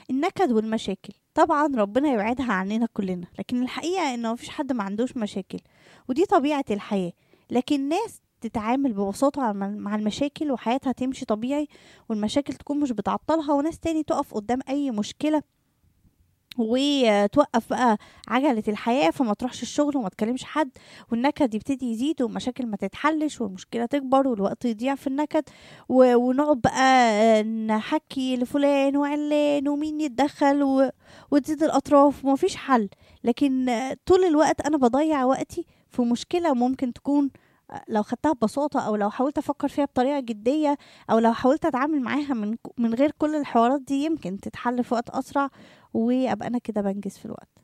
النكد والمشاكل طبعا ربنا يبعدها عننا كلنا لكن الحقيقة انه مفيش حد ما عندوش مشاكل ودي طبيعة الحياة لكن ناس تتعامل ببساطة مع- مع المشاكل وحياتها تمشي طبيعي والمشاكل تكون مش بتعطلها وناس تاني تقف قدام أي مشكلة وتوقف بقى عجلة الحياة فما تروحش الشغل وما تكلمش حد والنكد يبتدي يزيد والمشاكل ما تتحلش والمشكلة تكبر والوقت يضيع في النكد و- ونقعد بقى نحكي لفلان وعلان ومين يتدخل و... وتزيد الأطراف ومفيش حل لكن طول الوقت أنا بضيع وقتي في مشكلة ممكن تكون لو خدتها ببساطة أو لو حاولت أفكر فيها بطريقة جدية أو لو حاولت أتعامل معاها من من غير كل الحوارات دي يمكن تتحل في وقت أسرع وأبقى أنا كده بنجز في الوقت